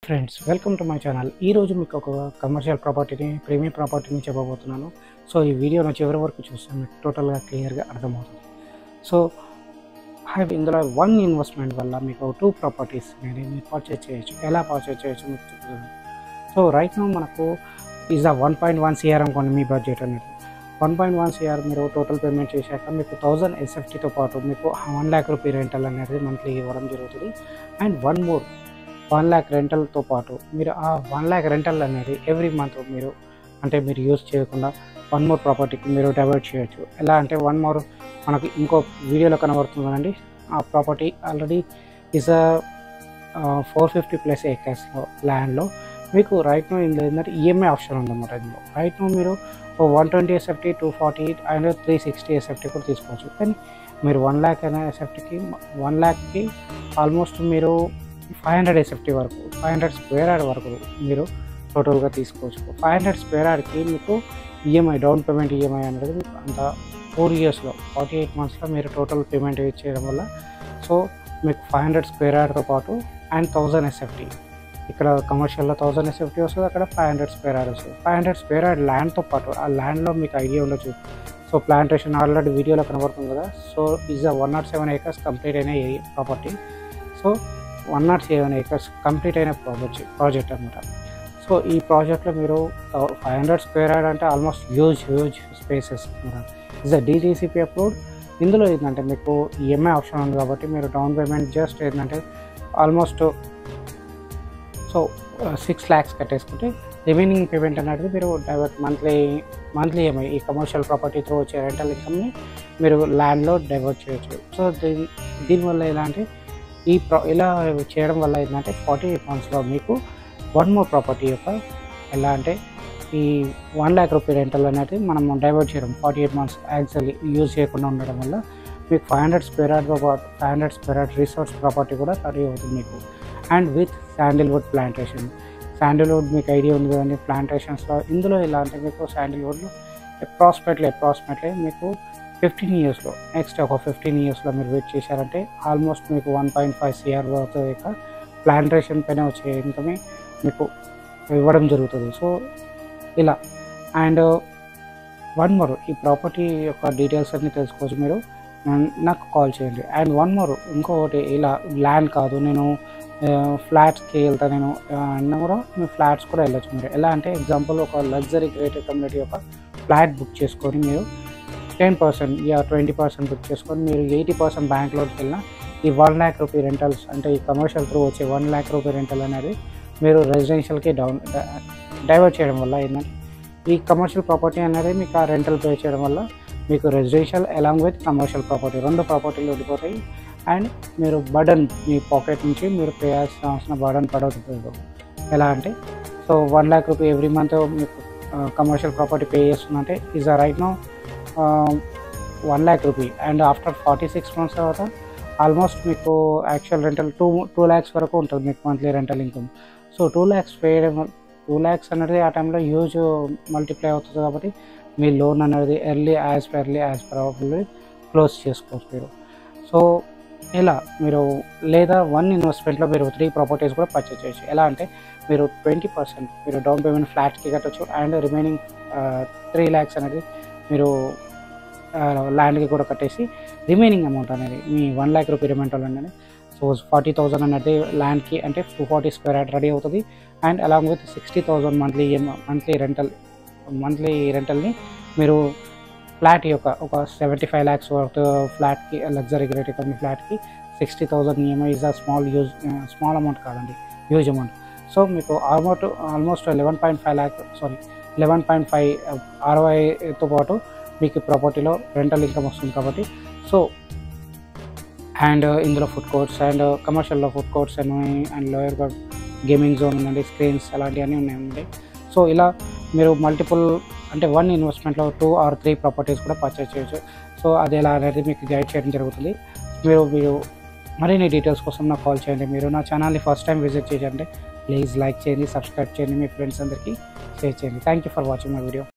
friends welcome to my channel ఈ రోజు మీకు ఒక కమర్షియల్ ప్రాపర్టీని ప్రీమియం ప్రాపర్టీని చెప్పబోతున్నాను సో ఈ వీడియోను చివరి వరకు చూస్తే మీకు టోటల్గా క్లియర్గా అర్థమవుతుంది సో హ్యావ్ ఇందులో వన్ ఇన్వెస్ట్మెంట్ వల్ల మీకు టూ ప్రాపర్టీస్ అనేది మీరు పర్చేజ్ చేయొచ్చు ఎలా పర్చేజ్ చేయొచ్చు మీకు చెప్తున్నాను సో రైట్ నో మనకు ఈజ్ ఆ వన్ పాయింట్ వన్ సిఆర్ అనుకోండి మీ బడ్జెట్ అనేది వన్ పాయింట్ వన్ సిఆర్ మీరు టోటల్ పేమెంట్ చేశాక మీకు థౌజండ్ ఎస్ఎఫ్టీతో పాటు మీకు వన్ ల్యాక్ రూపీ రెంటల్ అనేది మంత్లీ ఇవ్వడం జరుగుతుంది and one more one lakh రెంటల్తో పాటు మీరు ఆ వన్ ల్యాక్ రెంటల్ అనేది ఎవ్రీ మంత్ మీరు అంటే మీరు యూజ్ చేయకుండా వన్ మోర్ ప్రాపర్టీకి మీరు డైవర్ట్ చేయొచ్చు ఎలా అంటే వన్ మోర్ మనకి ఇంకో వీడియోలో కనబడుతుంది కదండి ఆ property already is four fifty plus ఏకర్స్లో ల్యాండ్లో మీకు రైట్ నో ఇందులో ఏంటంటే ఈఎంఐ ఆప్షన్ ఉందన్నమాట ఇందులో రైట్ నో మీరు one twenty SFT two forty and three sixty SFT కూడా తీసుకోవచ్చు కానీ మీరు వన్ ల్యాక్ అయినా ఎస్ఎఫ్టీకి వన్ ల్యాక్కి ఆల్మోస్ట్ మీరు ఫైవ్ హండ్రెడ్ ఎస్ఎఫ్టీ వరకు ఫైవ్ హండ్రెడ్ స్క్వేర్ యార్డ్ వరకు మీరు టోటల్గా తీసుకోవచ్చు ఫైవ్ హండ్రెడ్ స్క్వేర్ యార్డ్కి మీకు ఈఎంఐ డౌన్ పేమెంట్ ఈఎంఐ అనేది మీకు అంత ఫోర్ ఇయర్స్లో ఫార్టీ ఎయిట్ మంత్స్లో మీరు టోటల్ పేమెంట్ చేయడం వల్ల సో మీకు ఫైవ్ హండ్రెడ్ స్క్వేర్ యార్డ్తో పాటు అండ్ థౌజండ్ ఎస్ఎఫ్టీ ఇక్కడ కమర్షియల్లో థౌజండ్ ఎస్ఎఫ్టీ వస్తుంది అక్కడ ఫైవ్ హండ్రెడ్ స్క్వేర్ యార్డ్ వస్తుంది ఫైవ్ హండ్రెడ్ స్క్వేర్ యార్డ్ ల్యాండ్తో పాటు ఆ ల్యాండ్లో మీకు ఐడియా ఉండొచ్చు సో ప్లాంటేషన్ ఆల్రెడీ వీడియోలో కనబడుతుంది కదా so is a one nought seven acres complete అయిన property so one nought seven acres complete అయిన ప్రాజెక్ట్ ప్రాజెక్ట్ అనమాట సో ఈ ప్రాజెక్ట్లో మీరు ఫైవ్ హండ్రెడ్ స్క్వేర్ యార్డ్ అంటే ఆల్మోస్ట్ హ్యూజ్ హ్యూజ్ స్పేసెస్ అనమాట ఇస్ అ డీటీసీపీ అప్రూవ్డ్ ఇందులో ఏంటంటే మీకు ఈఎంఐ ఆప్షన్ ఉంది కాబట్టి మీరు డౌన్ పేమెంట్ జస్ట్ ఏంటంటే ఆల్మోస్ట్ సో సిక్స్ ల్యాక్స్ కట్టేసుకుంటే రిమైనింగ్ పేమెంట్ అనేది మీరు డైవర్ట్ మంత్లీ మంత్లీ ఈఎంఐ ఈ కమర్షియల్ ప్రాపర్టీ త్రూ వచ్చే రెంటల్ ఇన్కమ్ని మీరు ల్యాండ్లో డైవర్ట్ చేయొచ్చు సో దీని దీనివల్ల ఎలా అంటే ఈ ప్రా ఇలా చేయడం వల్ల ఏంటంటే ఫార్టీ ఎయిట్ మంత్స్లో మీకు వన్ మోర్ ప్రాపర్టీ యొక్క ఎలా అంటే ఈ వన్ ల్యాక్ రూపీ రెంటల్ అనేది మనం డైవర్ట్ చేయడం forty eight months actually use చేయకుండా ఉండడం వల్ల మీకు ఫైవ్ హండ్రెడ్ స్క్వేర్ యార్డ్తో పాటు five hundred square yard resorts property కూడా రెడీ అవుతుంది మీకు and with sandalwood plantation sandalwood మీకు ఐడియా ఉంది కదండి ప్లాంటేషన్స్లో ఇందులో ఎలా అంటే మీకు శాండిల్వుడ్లో అప్రాక్సిమేట్లీ అప్రాక్సిమేట్లీ మీకు ఫిఫ్టీన్ ఇయర్స్లో నెక్స్ట్ ఒక ఫిఫ్టీన్ ఇయర్స్లో మీరు వెయిట్ చేశారంటే ఆల్మోస్ట్ మీకు వన్ పాయింట్ ఫైవ్ సిఆర్ వరకు యొక్క ప్లాంటేషన్ పైన వచ్చే ఇన్కమే మీకు ఇవ్వడం జరుగుతుంది సో ఇలా అండ్ వన్ మోర్ ఈ ప్రాపర్టీ యొక్క డీటెయిల్స్ అన్నీ తెలుసుకోవచ్చు మీరు నాకు కాల్ చేయండి అండ్ వన్ మోర్ ఇంకొకటి ఇలా ల్యాండ్ కాదు నేను ఫ్లాట్స్కి వెళ్తా నేను అన్నా కూడా మీరు ఫ్లాట్స్ కూడా వెళ్ళొచ్చు మీరు ఎలా అంటే ఎగ్జాంపుల్ ఒక లగ్జరీ క్రియేటివ్ కమ్యూనిటీ యొక్క ఫ్లాట్ బుక్ చేసుకొని మీరు టెన్ పర్సెంట్ యా ట్వంటీ పర్సెంట్ బుక్ చేసుకొని మీరు ఎయిటీ పర్సెంట్ బ్యాంక్ లోన్కి వెళ్ళినా ఈ వన్ ల్యాక్ రూపీ రెంటల్స్ అంటే ఈ కమర్షియల్ త్రూ వచ్చే వన్ ల్యాక్ రూపీ రెంటల్ అనేది మీరు రెసిడెన్షియల్కి డౌన్ డైవర్ట్ చేయడం వల్ల ఏంటంటే ఈ కమర్షియల్ ప్రాపర్టీ అనేది మీకు ఆ రెంటల్ పే చేయడం వల్ల మీకు residential along with commercial property రెండు ప్రాపర్టీలు ఉండిపోతాయి అండ్ మీరు బర్డన్ మీ పాకెట్ నుంచి మీరు పే చేయాల్సిన బర్డన్ పడవుతుంది ఎలా అంటే so one lakh rupee every month మీకు కమర్షియల్ ప్రాపర్టీ పే చేస్తుందంటే is a right now one lakh rupee and after forty six months తర్వాత ఆల్మోస్ట్ మీకు actual rental two two lakhs వరకు ఉంటుంది మీకు monthly rental income so two lakhs pay two lakhs అనేది ఆ టైంలో హ్యూజ్ మల్టిప్లై అవుతుంది కాబట్టి మీ లోన్ అనేది early as per early as probably close చేసుకోవచ్చు మీరు సో ఇలా మీరు లేదా వన్ ఇన్వెస్ట్మెంట్లో మీరు త్రీ ప్రాపర్టీస్ కూడా పర్చేస్ చేయొచ్చు ఎలా అంటే మీరు ట్వంటీ పర్సెంట్ మీరు డౌన్ పేమెంట్ ఫ్లాట్కి కట్టచ్చు అండ్ రిమైనింగ్ త్రీ ల్యాక్స్ అనేది మీరు ల్యాండ్కి కూడా కట్టేసి రిమైనింగ్ అమౌంట్ అనేది మీ వన్ ల్యాక్ రూపీ రిమైంట్ అనేది సో ఫార్టీ థౌసండ్ అనేది ల్యాండ్కి అంటే two forty square yard ready అవుతుంది and along with sixty thousand monthly monthly rental monthly రెంటల్ని మీరు ఫ్లాట్ యొక్క ఒక సెవెంటీ ఫైవ్ ల్యాక్స్ వర్త్ ఫ్లాట్కి లగ్జరీ గ్రేట్ కంపెనీ ఫ్లాట్కి sixty thousand EMI is a small use small amount కాదండి హ్యూజ్ అమౌంట్ సో మీకు almost almost eleven point five lakh sorry eleven point five ఆర్వైతో పాటు మీకు ప్రాపర్టీలో రెంటల్ ఇన్కమ్ వస్తుంది కాబట్టి సో అండ్ ఇందులో ఫుడ్ కోర్ట్స్ అండ్ కమర్షియల్లో ఫుడ్ కోర్ట్స్ అని అండ్ లోయర్ గేమింగ్ జోన్ ఉందండి స్క్రీన్స్ అలాంటివన్నీ ఉన్నాయండి సో ఇలా మీరు మల్టిపుల్ అంటే వన్ ఇన్వెస్ట్మెంట్లో టూ ఆర్ త్రీ ప్రాపర్టీస్ కూడా పర్చేస్ చేయొచ్చు సో అది ఎలా అనేది మీకు గైడ్ చేయడం జరుగుతుంది మీరు మీరు మరిన్ని డీటెయిల్స్ కోసం నాకు కాల్ చేయండి మీరు నా ఛానల్ని ఫస్ట్ టైం విజిట్ చేయండి ప్లీజ్ లైక్ చేయండి సబ్స్క్రైబ్ చేయండి మీ ఫ్రెండ్స్ అందరికీ షేర్ చేయండి thank you for watching my video